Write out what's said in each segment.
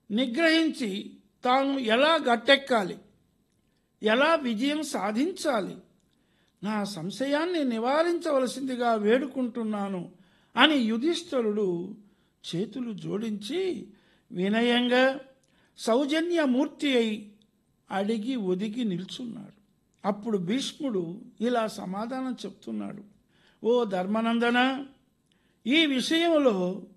నిగ్రహించి తాను ఎలా గట్టెక్కాలి ఎలా విజయం సాధించాలి నా సంశయాన్ని నివారించవలసిందిగా వేడుకుంటున్నాను అని యుధిష్ఠరుడు చేతులు జోడించి వినయంగా సౌజన్యమూర్తి అయి అడిగి ఒదిగి నిల్చున్నాడు అప్పుడు భీష్ముడు ఇలా సమాధానం చెప్తున్నాడు ఓ ధర్మనందన ఈ విషయంలో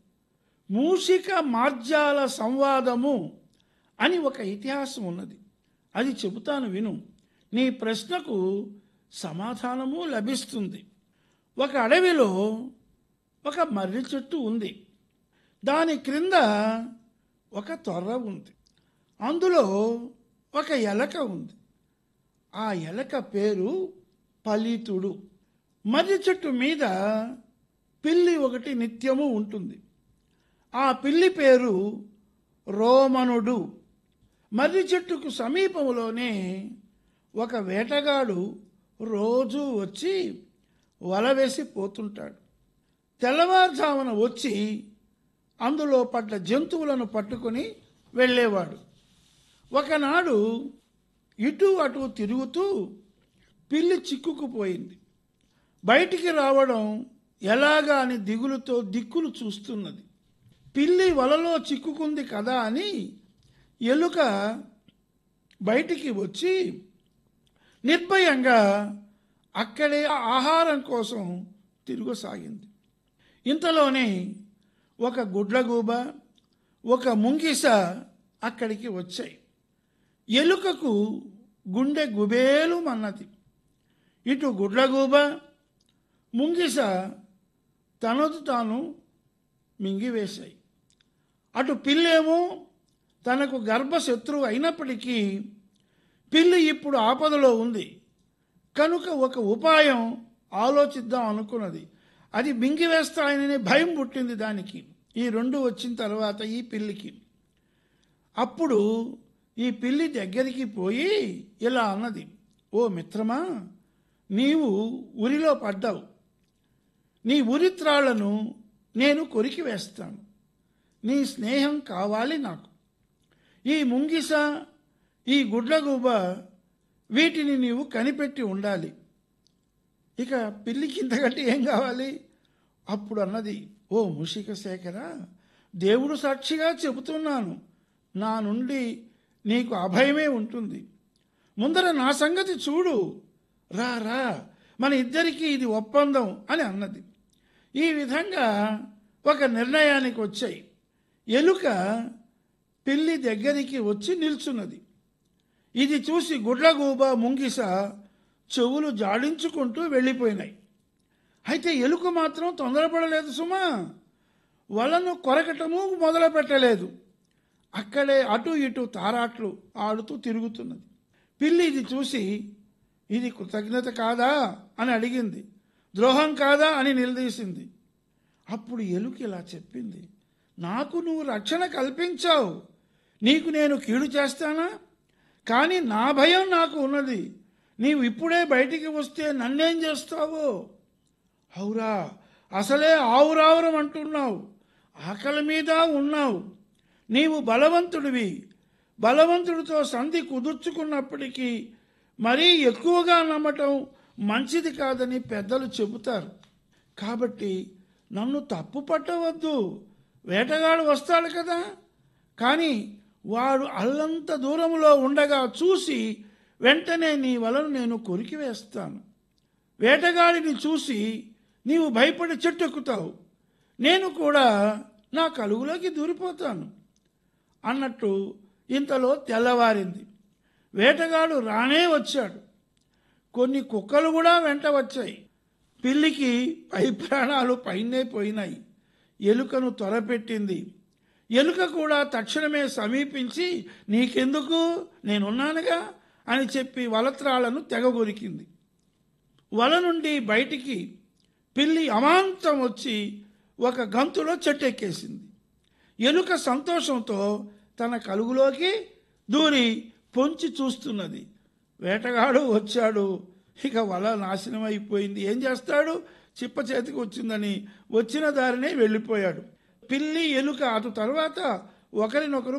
మూషిక మార్జాల సంవాదము అని ఒక ఇతిహాసం ఉన్నది అది చెబుతాను విను నీ ప్రశ్నకు సమాధానము లభిస్తుంది ఒక అడవిలో ఒక మర్రి చెట్టు ఉంది దాని క్రింద ఒక తొర్ర ఉంది అందులో ఒక ఎలక ఉంది ఆ ఎలక పేరు పలితుడు మర్రి చెట్టు మీద పిల్లి ఒకటి నిత్యము ఉంటుంది ఆ పిల్లి పేరు రోమనుడు మర్రి చెట్టుకు సమీపంలోనే ఒక వేటగాడు రోజు వచ్చి వల వేసి పోతుంటాడు తెల్లవారుజామున వచ్చి అందులో పడ్డ జంతువులను పట్టుకొని వెళ్ళేవాడు ఒకనాడు ఇటు అటు తిరుగుతూ పిల్లి చిక్కుకుపోయింది బయటికి రావడం ఎలాగా అని దిగులుతో దిక్కులు చూస్తున్నది పిల్లి వలలో చిక్కుకుంది కదా అని ఎలుక బయటికి వచ్చి నిర్భయంగా అక్కడే ఆహారం కోసం తిరుగసాగింది ఇంతలోనే ఒక గుడ్లగూబ ఒక ముంగిస అక్కడికి వచ్చాయి ఎలుకకు గుండె గుబేలు మన్నది ఇటు గుడ్లగూబ ముంగిస తనదు తాను మింగివేశాయి అటు పిల్లేమో తనకు గర్భశత్రువు అయినప్పటికీ పిల్లి ఇప్పుడు ఆపదలో ఉంది కనుక ఒక ఉపాయం ఆలోచిద్దాం అనుకున్నది అది మింగివేస్తాయని భయం పుట్టింది దానికి ఈ రెండు వచ్చిన తర్వాత ఈ పిల్లికి అప్పుడు ఈ పిల్లి దగ్గరికి పోయి ఇలా అన్నది ఓ మిత్రమా నీవు ఉరిలో పడ్డావు నీ ఉరిత్రాళ్లను నేను కొరికి వేస్తాను నీ స్నేహం కావాలి నాకు ఈ ముంగిస ఈ గుడ్లగూబ వీటిని నీవు కనిపెట్టి ఉండాలి ఇక పిల్లికి ఇంతకంటే ఏం కావాలి అప్పుడు అన్నది ఓ ముషిక శేఖర దేవుడు సాక్షిగా చెబుతున్నాను నా నుండి నీకు అభయమే ఉంటుంది ముందర నా సంగతి చూడు రా రా మన ఇద్దరికీ ఇది ఒప్పందం అని అన్నది ఈ విధంగా ఒక నిర్ణయానికి వచ్చాయి ఎలుక పిల్లి దగ్గరికి వచ్చి నిల్చున్నది ఇది చూసి గుడ్లగూబ ముంగిస చెవులు జాడించుకుంటూ వెళ్ళిపోయినాయి అయితే ఎలుక మాత్రం తొందరపడలేదు సుమా వలను కొరకటము మొదలు పెట్టలేదు అక్కడే అటు ఇటు తారాట్లు ఆడుతూ తిరుగుతున్నది పిల్లి ఇది చూసి ఇది కృతజ్ఞత కాదా అని అడిగింది ద్రోహం కాదా అని నిలదీసింది అప్పుడు ఎలుక ఇలా చెప్పింది నాకు నువ్వు రక్షణ కల్పించావు నీకు నేను కీడు చేస్తానా కానీ నా భయం నాకు ఉన్నది నీవు ఇప్పుడే బయటికి వస్తే నన్నేం చేస్తావో అవురా అసలే ఆవురావురం అంటున్నావు ఆకలి మీద ఉన్నావు నీవు బలవంతుడివి బలవంతుడితో సంధి కుదుర్చుకున్నప్పటికీ మరీ ఎక్కువగా నమ్మటం మంచిది కాదని పెద్దలు చెబుతారు కాబట్టి నన్ను తప్పు పట్టవద్దు వేటగాడు వస్తాడు కదా కానీ వాడు అల్లంత దూరంలో ఉండగా చూసి వెంటనే నీ వలను నేను కొరికి వేస్తాను వేటగాడిని చూసి నీవు భయపడి చెట్టెక్కుతావు నేను కూడా నా కలుగులోకి దూరిపోతాను అన్నట్టు ఇంతలో తెల్లవారింది వేటగాడు రానే వచ్చాడు కొన్ని కుక్కలు కూడా వెంట వచ్చాయి పిల్లికి పై ప్రాణాలు పైనే పోయినాయి ఎలుకను త్వరపెట్టింది ఎలుక కూడా తక్షణమే సమీపించి నీకెందుకు నేనున్నానుగా అని చెప్పి వలత్రాలను తెగగొరికింది వల నుండి బయటికి పిల్లి అమాంతం వచ్చి ఒక గంతులో చెట్టెక్కేసింది ఎలుక సంతోషంతో తన కలుగులోకి దూరి పొంచి చూస్తున్నది వేటగాడు వచ్చాడు ఇక వల నాశనం అయిపోయింది ఏం చేస్తాడు చిప్ప చేతికి వచ్చిందని వచ్చిన దారినే వెళ్ళిపోయాడు పిల్లి ఎలుక అటు తర్వాత ఒకరినొకరు